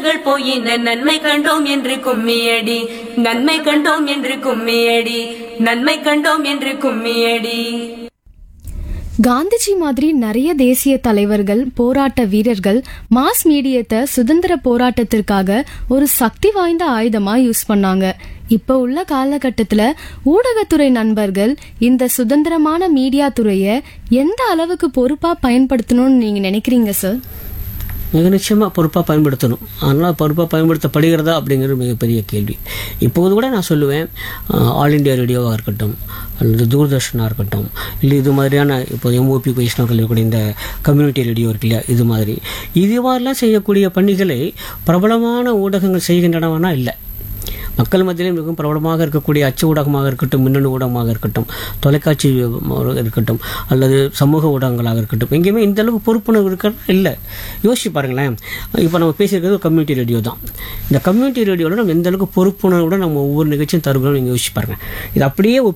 தீமைகள் போயின நன்மை கண்டோம் என்று கும்மியடி நன்மை கண்டோம் என்று கும்மியடி நன்மை கண்டோம் என்று கும்மியடி காந்திஜி மாதிரி நிறைய தேசிய தலைவர்கள் போராட்ட வீரர்கள் மாஸ் மீடியத்தை சுதந்திர போராட்டத்திற்காக ஒரு சக்தி வாய்ந்த ஆயுதமா யூஸ் பண்ணாங்க இப்ப உள்ள காலகட்டத்துல ஊடகத்துறை நண்பர்கள் இந்த சுதந்திரமான மீடியா துறைய எந்த அளவுக்கு பொறுப்பா பயன்படுத்தணும்னு நீங்க நினைக்கிறீங்க சார் மிக நிச்சயமாக பொறுப்பாக பயன்படுத்தணும் ஆனால் பொறுப்பாக பயன்படுத்தப்படுகிறதா அப்படிங்கிறது மிகப்பெரிய கேள்வி இப்போது கூட நான் சொல்லுவேன் அஹ், ஆல் இண்டியா ரேடியோவாக இருக்கட்டும் அல்லது தூர்தர்ஷனாக இருக்கட்டும் இல்லை இது மாதிரியான இப்போ எம்ஓபி வைஷ்ணவர்கள் இருக்கக்கூடிய இந்த கம்யூனிட்டி ரேடியோ இருக்கு இல்லையா இது மாதிரி இது மாதிரிலாம் செய்யக்கூடிய பணிகளை பிரபலமான ஊடகங்கள் செய்கின்றனவனா இல்லை மக்கள் மத்தியிலே மிகவும் பிரபலமாக இருக்கக்கூடிய அச்சு ஊடகமாக இருக்கட்டும் மின்னணு ஊடகமாக இருக்கட்டும் தொலைக்காட்சி இருக்கட்டும் அல்லது சமூக ஊடகங்களாக இருக்கட்டும் எங்கேயுமே இந்த அளவுக்கு பொறுப்புணர்வு இருக்கிறது இல்லை யோசிச்சு பாருங்களேன் இப்போ நம்ம பேசியிருக்கிறது கம்யூனிட்டி ரேடியோ தான் இந்த கம்யூனிட்டி ரேடியோவில் நம்ம எந்த அளவுக்கு பொறுப்புணர்வுடன் நம்ம ஒவ்வொரு நிகழ்ச்சியும் தருகிறோம் நீங்கள் யோசிச்சு பாருங்க இது அப்படியே